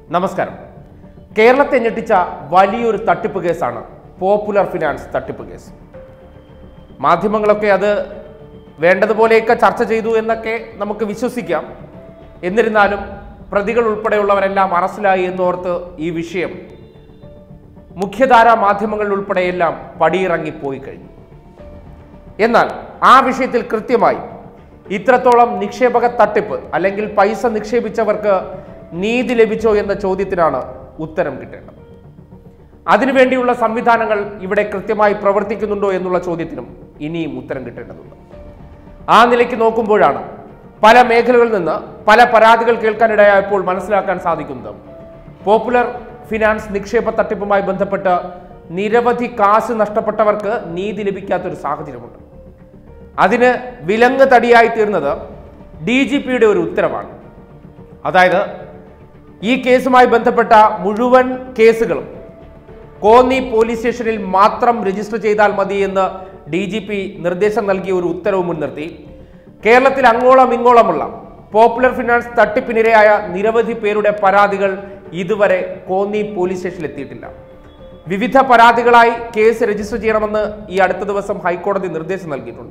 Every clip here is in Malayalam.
നമസ്കാരം കേരളത്തെ ഞെട്ടിച്ച വലിയൊരു തട്ടിപ്പ് കേസാണ് പോപ്പുലർ ഫിനാൻസ് തട്ടിപ്പ് കേസ് മാധ്യമങ്ങളൊക്കെ അത് വേണ്ടതുപോലെയൊക്കെ ചർച്ച ചെയ്തു എന്നൊക്കെ നമുക്ക് വിശ്വസിക്കാം എന്നിരുന്നാലും പ്രതികൾ ഉൾപ്പെടെയുള്ളവരെല്ലാം അറസ്റ്റിലായി എന്നോർത്ത് ഈ വിഷയം മുഖ്യധാരാ മാധ്യമങ്ങളിൽ ഉൾപ്പെടെയെല്ലാം പടിയിറങ്ങിപ്പോയി കഴിഞ്ഞു എന്നാൽ ആ വിഷയത്തിൽ കൃത്യമായി ഇത്രത്തോളം നിക്ഷേപക തട്ടിപ്പ് അല്ലെങ്കിൽ പൈസ നിക്ഷേപിച്ചവർക്ക് നീതി ലഭിച്ചോ എന്ന ചോദ്യത്തിനാണ് ഉത്തരം കിട്ടേണ്ടത് അതിനുവേണ്ടിയുള്ള സംവിധാനങ്ങൾ ഇവിടെ കൃത്യമായി പ്രവർത്തിക്കുന്നുണ്ടോ എന്നുള്ള ചോദ്യത്തിനും ഇനിയും ഉത്തരം കിട്ടേണ്ടതുണ്ട് ആ നിലയ്ക്ക് നോക്കുമ്പോഴാണ് പല മേഖലകളിൽ നിന്ന് പല പരാതികൾ കേൾക്കാനിടയായപ്പോൾ മനസ്സിലാക്കാൻ സാധിക്കുന്നത് പോപ്പുലർ ഫിനാൻസ് നിക്ഷേപ തട്ടിപ്പുമായി ബന്ധപ്പെട്ട് നിരവധി കാശ് നഷ്ടപ്പെട്ടവർക്ക് നീതി ലഭിക്കാത്തൊരു സാഹചര്യമുണ്ട് അതിന് വിലങ്ങ് തടിയായി തീർന്നത് ഡി ജി പിയുടെ ഒരു ഉത്തരവാണ് അതായത് ഈ കേസുമായി ബന്ധപ്പെട്ട മുഴുവൻ കേസുകളും കോന്നി പോലീസ് സ്റ്റേഷനിൽ മാത്രം രജിസ്റ്റർ ചെയ്താൽ മതി എന്ന് ഡി ജി പി നിർദ്ദേശം നൽകിയ ഒരു ഉത്തരവ് മുൻനിർത്തി കേരളത്തിൽ അങ്ങോളം ഇങ്ങോളമുള്ള പോപ്പുലർ ഫിനാൻസ് തട്ടിപ്പിനിരയായ നിരവധി പേരുടെ പരാതികൾ ഇതുവരെ കോന്നി പോലീസ് സ്റ്റേഷനിൽ എത്തിയിട്ടില്ല വിവിധ പരാതികളായി കേസ് രജിസ്റ്റർ ചെയ്യണമെന്ന് ഈ അടുത്ത ദിവസം ഹൈക്കോടതി നിർദ്ദേശം നൽകിയിട്ടുണ്ട്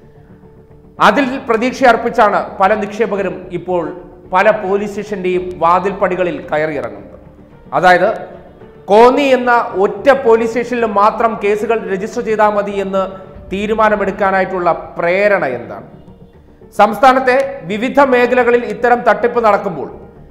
അതിൽ പ്രതീക്ഷ അർപ്പിച്ചാണ് പല നിക്ഷേപകരും ഇപ്പോൾ പല പോലീസ് സ്റ്റേഷന്റെയും വാതിൽപ്പടികളിൽ കയറിയിറങ്ങുന്നത് അതായത് കോന്നി എന്ന ഒറ്റ പോലീസ് സ്റ്റേഷനിൽ മാത്രം കേസുകൾ രജിസ്റ്റർ ചെയ്താൽ മതി എന്ന് തീരുമാനമെടുക്കാനായിട്ടുള്ള പ്രേരണ എന്താണ് സംസ്ഥാനത്തെ വിവിധ മേഖലകളിൽ ഇത്തരം തട്ടിപ്പ് നടക്കുമ്പോൾ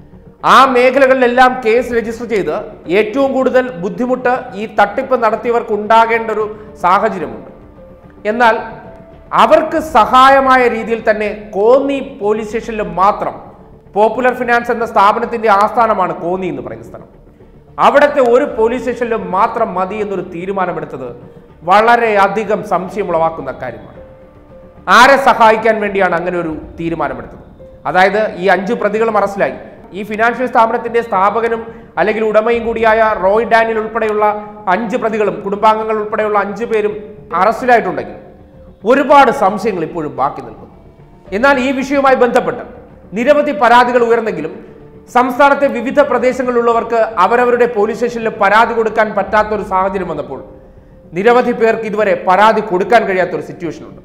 ആ മേഖലകളിലെല്ലാം കേസ് രജിസ്റ്റർ ചെയ്ത് ഏറ്റവും കൂടുതൽ ബുദ്ധിമുട്ട് ഈ തട്ടിപ്പ് നടത്തിയവർക്ക് ഉണ്ടാകേണ്ട ഒരു സാഹചര്യമുണ്ട് എന്നാൽ അവർക്ക് സഹായമായ രീതിയിൽ തന്നെ കോന്നി പോലീസ് സ്റ്റേഷനിൽ മാത്രം പോപ്പുലർ ഫിനാൻസ് എന്ന സ്ഥാപനത്തിന്റെ ആസ്ഥാനമാണ് കോന്നി എന്ന് പറയുന്ന സ്ഥലം അവിടുത്തെ ഒരു പോലീസ് സ്റ്റേഷനിൽ മാത്രം മതി എന്നൊരു തീരുമാനമെടുത്തത് വളരെയധികം സംശയമുളവാക്കുന്ന കാര്യമാണ് ആരെ സഹായിക്കാൻ വേണ്ടിയാണ് അങ്ങനെ ഒരു തീരുമാനമെടുത്തത് അതായത് ഈ അഞ്ച് പ്രതികളും അറസ്റ്റിലായി ഈ ഫിനാൻഷ്യൽ സ്ഥാപനത്തിന്റെ സ്ഥാപകനും അല്ലെങ്കിൽ ഉടമയും കൂടിയായ റോയ് ഡാനിയൽ ഉൾപ്പെടെയുള്ള അഞ്ച് പ്രതികളും കുടുംബാംഗങ്ങൾ ഉൾപ്പെടെയുള്ള അഞ്ച് പേരും അറസ്റ്റിലായിട്ടുണ്ടെങ്കിൽ ഒരുപാട് സംശയങ്ങൾ ഇപ്പോഴും ബാക്കി നിൽക്കുന്നു എന്നാൽ ഈ വിഷയവുമായി ബന്ധപ്പെട്ട് നിരവധി പരാതികൾ ഉയർന്നെങ്കിലും സംസ്ഥാനത്തെ വിവിധ പ്രദേശങ്ങളിലുള്ളവർക്ക് അവരവരുടെ പോലീസ് സ്റ്റേഷനിൽ പരാതി കൊടുക്കാൻ പറ്റാത്ത ഒരു സാഹചര്യം വന്നപ്പോൾ നിരവധി പേർക്ക് ഇതുവരെ പരാതി കൊടുക്കാൻ കഴിയാത്ത ഒരു സിറ്റുവേഷൻ ഉണ്ട്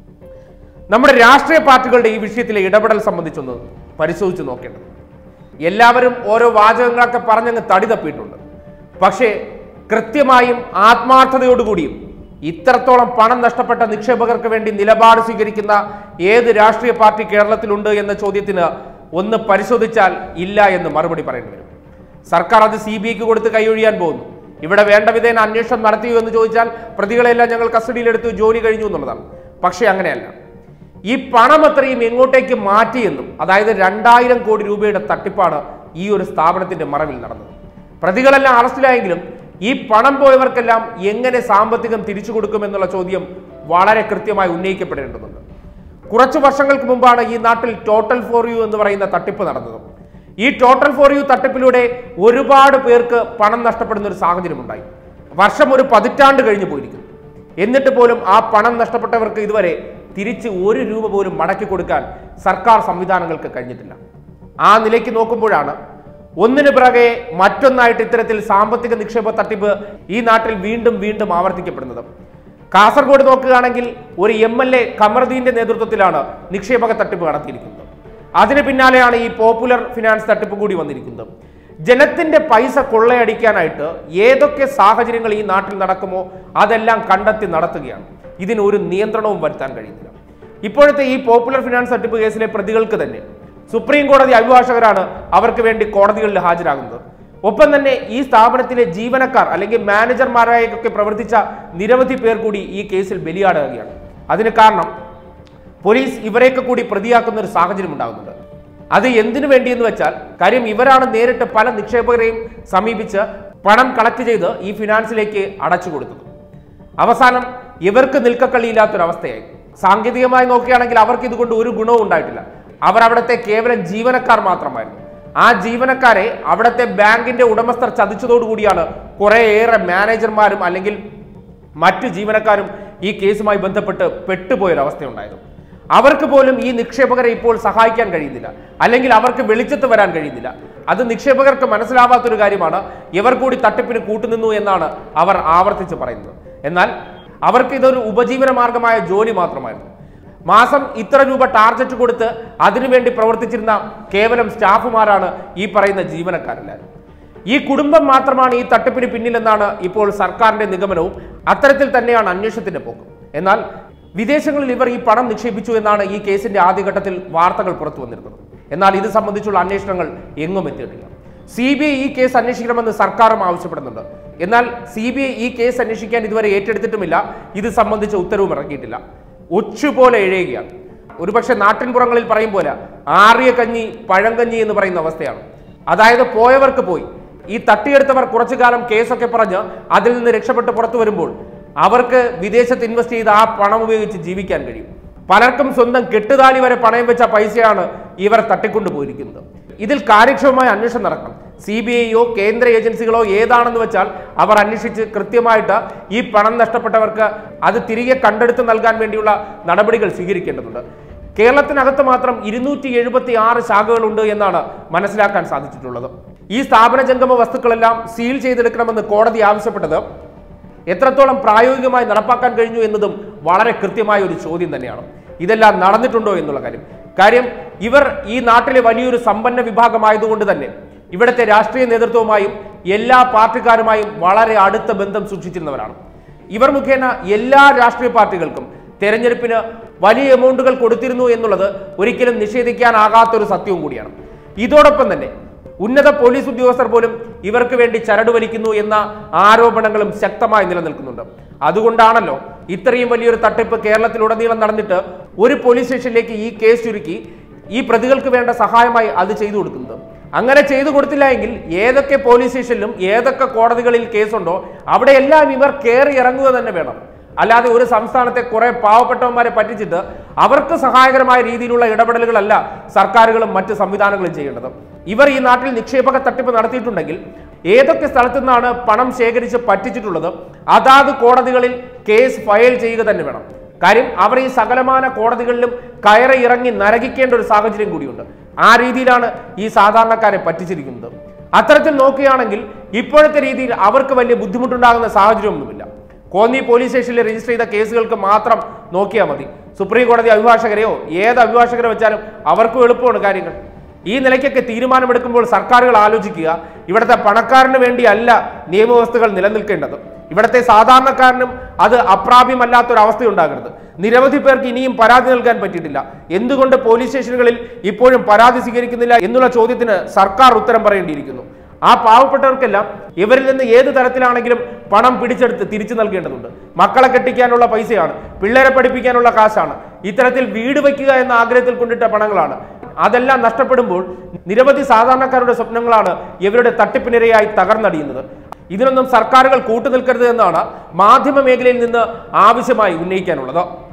നമ്മുടെ രാഷ്ട്രീയ പാർട്ടികളുടെ ഈ വിഷയത്തിലെ ഇടപെടൽ സംബന്ധിച്ചൊന്ന് പരിശോധിച്ച് നോക്കേണ്ടത് എല്ലാവരും ഓരോ വാചകങ്ങളൊക്കെ പറഞ്ഞങ്ങ് തടി തപ്പിയിട്ടുണ്ട് പക്ഷേ കൃത്യമായും ആത്മാർത്ഥതയോടുകൂടിയും ഇത്രത്തോളം പണം നഷ്ടപ്പെട്ട നിക്ഷേപകർക്ക് വേണ്ടി നിലപാട് സ്വീകരിക്കുന്ന ഏത് രാഷ്ട്രീയ പാർട്ടി കേരളത്തിലുണ്ട് എന്ന ചോദ്യത്തിന് ഒന്ന് പരിശോധിച്ചാൽ ഇല്ല എന്ന് മറുപടി പറയേണ്ടി വരും സർക്കാർ അത് സി ബി ഐക്ക് കൊടുത്ത് കൈയൊഴിയാൻ പോകുന്നു ഇവിടെ വേണ്ട വിധേന അന്വേഷണം നടത്തിയോ എന്ന് ചോദിച്ചാൽ പ്രതികളെല്ലാം ഞങ്ങൾ കസ്റ്റഡിയിലെടുത്തു ജോലി കഴിഞ്ഞു എന്നുള്ളതാണ് പക്ഷേ അങ്ങനെയല്ല ഈ പണം അത്രയും എങ്ങോട്ടേക്ക് മാറ്റിയെന്നും അതായത് രണ്ടായിരം കോടി രൂപയുടെ തട്ടിപ്പാണ് ഈ ഒരു സ്ഥാപനത്തിന്റെ മറവിൽ നടന്നത് പ്രതികളെല്ലാം അറസ്റ്റിലായെങ്കിലും ഈ പണം പോയവർക്കെല്ലാം എങ്ങനെ സാമ്പത്തികം തിരിച്ചു കൊടുക്കുമെന്നുള്ള ചോദ്യം വളരെ കൃത്യമായി ഉന്നയിക്കപ്പെടേണ്ടതുണ്ട് കുറച്ച് വർഷങ്ങൾക്ക് മുമ്പാണ് ഈ നാട്ടിൽ ടോട്ടൽ ഫോർ യു എന്ന് പറയുന്ന തട്ടിപ്പ് നടന്നത് ഈ ടോട്ടൽ ഫോർ യു തട്ടിപ്പിലൂടെ ഒരുപാട് പേർക്ക് പണം നഷ്ടപ്പെടുന്ന ഒരു സാഹചര്യം ഉണ്ടായി വർഷം ഒരു പതിറ്റാണ്ട് കഴിഞ്ഞു പോയിരിക്കുന്നു എന്നിട്ട് പോലും ആ പണം നഷ്ടപ്പെട്ടവർക്ക് ഇതുവരെ തിരിച്ച് ഒരു രൂപ പോലും മടക്കി കൊടുക്കാൻ സർക്കാർ സംവിധാനങ്ങൾക്ക് കഴിഞ്ഞിട്ടില്ല ആ നിലയ്ക്ക് നോക്കുമ്പോഴാണ് ഒന്നിനു പിറകെ മറ്റൊന്നായിട്ട് ഇത്തരത്തിൽ സാമ്പത്തിക നിക്ഷേപ തട്ടിപ്പ് ഈ നാട്ടിൽ വീണ്ടും വീണ്ടും ആവർത്തിക്കപ്പെടുന്നത് കാസർഗോഡ് നോക്കുകയാണെങ്കിൽ ഒരു എം എൽ എ കമറുദ്ദീന്റെ നേതൃത്വത്തിലാണ് നിക്ഷേപക തട്ടിപ്പ് നടത്തിയിരിക്കുന്നത് അതിന് പിന്നാലെയാണ് ഈ പോപ്പുലർ ഫിനാൻസ് തട്ടിപ്പ് കൂടി വന്നിരിക്കുന്നത് ജനത്തിന്റെ പൈസ കൊള്ളയടിക്കാനായിട്ട് ഏതൊക്കെ സാഹചര്യങ്ങൾ ഈ നാട്ടിൽ നടക്കുമോ അതെല്ലാം കണ്ടെത്തി നടത്തുകയാണ് ഇതിന് ഒരു നിയന്ത്രണവും വരുത്താൻ കഴിയുന്നില്ല ഇപ്പോഴത്തെ ഈ പോപ്പുലർ ഫിനാൻസ് തട്ടിപ്പ് കേസിലെ പ്രതികൾക്ക് തന്നെ സുപ്രീം കോടതി അഭിഭാഷകരാണ് അവർക്ക് വേണ്ടി കോടതികളിൽ ഹാജരാകുന്നത് ഒപ്പം തന്നെ ഈ സ്ഥാപനത്തിലെ ജീവനക്കാർ അല്ലെങ്കിൽ മാനേജർമാരായൊക്കെ പ്രവർത്തിച്ച നിരവധി പേർ കൂടി ഈ കേസിൽ ബലിയാടുകയാണ് അതിന് കാരണം പോലീസ് ഇവരെയൊക്കെ കൂടി പ്രതിയാക്കുന്ന ഒരു സാഹചര്യം ഉണ്ടാകുന്നുണ്ട് അത് എന്തിനു വേണ്ടിയെന്ന് വെച്ചാൽ കാര്യം ഇവരാണ് നേരിട്ട് പല നിക്ഷേപകരെയും സമീപിച്ച് പണം കളക്ട് ചെയ്ത് ഈ ഫിനാൻസിലേക്ക് അടച്ചു കൊടുത്തത് അവസാനം ഇവർക്ക് നിൽക്കക്കളിയില്ലാത്തൊരവസ്ഥയായി സാങ്കേതികമായി നോക്കുകയാണെങ്കിൽ അവർക്ക് ഇതുകൊണ്ട് ഒരു ഗുണവും ഉണ്ടായിട്ടില്ല അവർ അവിടുത്തെ കേവലം ജീവനക്കാർ മാത്രമായിരുന്നു ആ ജീവനക്കാരെ അവിടുത്തെ ബാങ്കിന്റെ ഉടമസ്ഥർ ചതിച്ചതോടുകൂടിയാണ് കുറേയേറെ മാനേജർമാരും അല്ലെങ്കിൽ മറ്റു ജീവനക്കാരും ഈ കേസുമായി ബന്ധപ്പെട്ട് പെട്ടുപോയൊരവസ്ഥയുണ്ടായത് അവർക്ക് പോലും ഈ നിക്ഷേപകരെ ഇപ്പോൾ സഹായിക്കാൻ കഴിയുന്നില്ല അല്ലെങ്കിൽ അവർക്ക് വെളിച്ചത്ത് വരാൻ കഴിയുന്നില്ല അത് നിക്ഷേപകർക്ക് മനസ്സിലാവാത്തൊരു കാര്യമാണ് ഇവർ കൂടി തട്ടിപ്പിന് കൂട്ടുനിന്നു എന്നാണ് അവർ ആവർത്തിച്ച് പറയുന്നത് എന്നാൽ അവർക്ക് ഇതൊരു ഉപജീവന മാർഗമായ ജോലി മാത്രമായിരുന്നു മാസം ഇത്ര രൂപ ടാർഗറ്റ് കൊടുത്ത് അതിനുവേണ്ടി പ്രവർത്തിച്ചിരുന്ന കേവലം സ്റ്റാഫുമാരാണ് ഈ പറയുന്ന ജീവനക്കാരെല്ലാവരും ഈ കുടുംബം മാത്രമാണ് ഈ തട്ടിപ്പിന് പിന്നിലെന്നാണ് ഇപ്പോൾ സർക്കാരിന്റെ നിഗമനവും അത്തരത്തിൽ തന്നെയാണ് അന്വേഷണത്തിന്റെ പോക്ക് എന്നാൽ വിദേശങ്ങളിൽ ഇവർ ഈ പണം നിക്ഷേപിച്ചു എന്നാണ് ഈ കേസിന്റെ ആദ്യഘട്ടത്തിൽ വാർത്തകൾ പുറത്തു വന്നിരുന്നത് എന്നാൽ ഇത് സംബന്ധിച്ചുള്ള അന്വേഷണങ്ങൾ എങ്ങും എത്തിയിട്ടില്ല സി ബി ഐ ഈ കേസ് അന്വേഷിക്കണമെന്ന് സർക്കാരും ആവശ്യപ്പെടുന്നുണ്ട് എന്നാൽ സി ബി ഐ ഈ കേസ് അന്വേഷിക്കാൻ ഇതുവരെ ഏറ്റെടുത്തിട്ടുമില്ല ഇത് സംബന്ധിച്ച ഉത്തരവും ഇറങ്ങിയിട്ടില്ല ഒച്ചുപോലെ എഴയുകയാണ് ഒരുപക്ഷെ നാട്ടിൻപുറങ്ങളിൽ പറയും പോലെ ആറിയ കഞ്ഞി പഴങ്കഞ്ഞി എന്ന് പറയുന്ന അവസ്ഥയാണ് അതായത് പോയവർക്ക് പോയി ഈ തട്ടിയെടുത്തവർ കുറച്ചു കാലം കേസൊക്കെ പറഞ്ഞ് അതിൽ നിന്ന് രക്ഷപ്പെട്ട് പുറത്തു വരുമ്പോൾ അവർക്ക് വിദേശത്ത് ഇൻവെസ്റ്റ് ചെയ്ത് ആ പണം ഉപയോഗിച്ച് ജീവിക്കാൻ കഴിയും പലർക്കും സ്വന്തം കെട്ടുതാലി വരെ പണയം വെച്ച പൈസയാണ് ഇവർ തട്ടിക്കൊണ്ടു പോയിരിക്കുന്നത് ഇതിൽ കാര്യക്ഷമമായ അന്വേഷണം നടക്കണം സി ബി ഐയോ കേന്ദ്ര ഏജൻസികളോ ഏതാണെന്ന് വെച്ചാൽ അവർ അന്വേഷിച്ച് കൃത്യമായിട്ട് ഈ പണം നഷ്ടപ്പെട്ടവർക്ക് അത് തിരികെ കണ്ടെടുത്ത് നൽകാൻ വേണ്ടിയുള്ള നടപടികൾ സ്വീകരിക്കേണ്ടതുണ്ട് കേരളത്തിനകത്ത് മാത്രം ഇരുന്നൂറ്റി എഴുപത്തി ആറ് ശാഖകളുണ്ട് എന്നാണ് മനസ്സിലാക്കാൻ സാധിച്ചിട്ടുള്ളത് ഈ സ്ഥാപന ജംഗമ വസ്തുക്കളെല്ലാം സീൽ ചെയ്തെടുക്കണമെന്ന് കോടതി ആവശ്യപ്പെട്ടത് എത്രത്തോളം പ്രായോഗികമായി നടപ്പാക്കാൻ കഴിഞ്ഞു എന്നതും വളരെ കൃത്യമായ ഒരു ചോദ്യം തന്നെയാണ് ഇതെല്ലാം നടന്നിട്ടുണ്ടോ എന്നുള്ള കാര്യം കാര്യം ഇവർ ഈ നാട്ടിലെ വലിയൊരു സമ്പന്ന വിഭാഗമായതുകൊണ്ട് തന്നെ ഇവിടുത്തെ രാഷ്ട്രീയ നേതൃത്വവുമായും എല്ലാ പാർട്ടിക്കാരുമായും വളരെ അടുത്ത ബന്ധം സൂക്ഷിച്ചിരുന്നവരാണ് ഇവർ മുഖേന എല്ലാ രാഷ്ട്രീയ പാർട്ടികൾക്കും തെരഞ്ഞെടുപ്പിന് വലിയ എമൗണ്ടുകൾ കൊടുത്തിരുന്നു എന്നുള്ളത് ഒരിക്കലും നിഷേധിക്കാനാകാത്തൊരു സത്യവും കൂടിയാണ് ഇതോടൊപ്പം തന്നെ ഉന്നത പോലീസ് ഉദ്യോഗസ്ഥർ പോലും ഇവർക്ക് വേണ്ടി ചരട് വലിക്കുന്നു എന്ന ആരോപണങ്ങളും ശക്തമായി നിലനിൽക്കുന്നുണ്ട് അതുകൊണ്ടാണല്ലോ ഇത്രയും വലിയൊരു തട്ടിപ്പ് കേരളത്തിലുടനീളം നടന്നിട്ട് ഒരു പോലീസ് സ്റ്റേഷനിലേക്ക് ഈ കേസ് ചുരുക്കി ഈ പ്രതികൾക്ക് വേണ്ട സഹായമായി അത് ചെയ്തു കൊടുക്കുന്നത് അങ്ങനെ ചെയ്തു കൊടുത്തില്ല എങ്കിൽ ഏതൊക്കെ പോലീസ് സ്റ്റേഷനിലും ഏതൊക്കെ കോടതികളിൽ കേസുണ്ടോ അവിടെയെല്ലാം ഇവർ കയറി ഇറങ്ങുക തന്നെ വേണം അല്ലാതെ ഒരു സംസ്ഥാനത്തെ കുറെ പാവപ്പെട്ടവന്മാരെ പറ്റിച്ചിട്ട് അവർക്ക് സഹായകരമായ രീതിയിലുള്ള ഇടപെടലുകളല്ല സർക്കാരുകളും മറ്റ് സംവിധാനങ്ങളും ചെയ്യേണ്ടത് ഇവർ ഈ നാട്ടിൽ നിക്ഷേപക തട്ടിപ്പ് നടത്തിയിട്ടുണ്ടെങ്കിൽ ഏതൊക്കെ സ്ഥലത്തു നിന്നാണ് പണം ശേഖരിച്ച് പറ്റിച്ചിട്ടുള്ളത് അതാത് കോടതികളിൽ കേസ് ഫയൽ ചെയ്യുക തന്നെ വേണം കാര്യം അവർ ഈ സകലമാന കോടതികളിലും കയറി ഇറങ്ങി നരകിക്കേണ്ട ഒരു സാഹചര്യം കൂടിയുണ്ട് ആ രീതിയിലാണ് ഈ സാധാരണക്കാരെ പറ്റിച്ചിരിക്കുന്നത് അത്തരത്തിൽ നോക്കുകയാണെങ്കിൽ ഇപ്പോഴത്തെ രീതിയിൽ അവർക്ക് വലിയ ബുദ്ധിമുട്ടുണ്ടാകുന്ന സാഹചര്യമൊന്നുമില്ല കോന്നി പോലീസ് സ്റ്റേഷനിൽ രജിസ്റ്റർ ചെയ്ത കേസുകൾക്ക് മാത്രം നോക്കിയാൽ മതി സുപ്രീം കോടതി അഭിഭാഷകരെയോ ഏത് അഭിഭാഷകരെ വെച്ചാലും അവർക്കും എളുപ്പമാണ് കാര്യങ്ങൾ ഈ നിലയ്ക്കൊക്കെ തീരുമാനമെടുക്കുമ്പോൾ സർക്കാരുകൾ ആലോചിക്കുക ഇവിടുത്തെ പണക്കാരന് വേണ്ടിയല്ല നിയമവ്യവസ്ഥകൾ നിലനിൽക്കേണ്ടത് ഇവിടുത്തെ സാധാരണക്കാരനും അത് അപ്രാപ്യമല്ലാത്തൊരവസ്ഥയുണ്ടാകരുത് നിരവധി പേർക്ക് ഇനിയും പരാതി നൽകാൻ പറ്റിയിട്ടില്ല എന്തുകൊണ്ട് പോലീസ് സ്റ്റേഷനുകളിൽ ഇപ്പോഴും പരാതി സ്വീകരിക്കുന്നില്ല എന്നുള്ള ചോദ്യത്തിന് സർക്കാർ ഉത്തരം പറയേണ്ടിയിരിക്കുന്നു ആ പാവപ്പെട്ടവർക്കെല്ലാം ഇവരിൽ നിന്ന് ഏത് തരത്തിലാണെങ്കിലും പണം പിടിച്ചെടുത്ത് തിരിച്ചു നൽകേണ്ടതുണ്ട് മക്കളെ കെട്ടിക്കാനുള്ള പൈസയാണ് പിള്ളേരെ പഠിപ്പിക്കാനുള്ള കാശാണ് ഇത്തരത്തിൽ വീട് വയ്ക്കുക എന്ന ആഗ്രഹത്തിൽ കൊണ്ടിട്ട പണങ്ങളാണ് അതെല്ലാം നഷ്ടപ്പെടുമ്പോൾ നിരവധി സാധാരണക്കാരുടെ സ്വപ്നങ്ങളാണ് ഇവരുടെ തട്ടിപ്പിനിരയായി തകർന്നടിയുന്നത് ഇതിനൊന്നും സർക്കാരുകൾ കൂട്ടുനിൽക്കരുത് എന്നാണ് മാധ്യമ മേഖലയിൽ നിന്ന് ആവശ്യമായി ഉന്നയിക്കാനുള്ളത്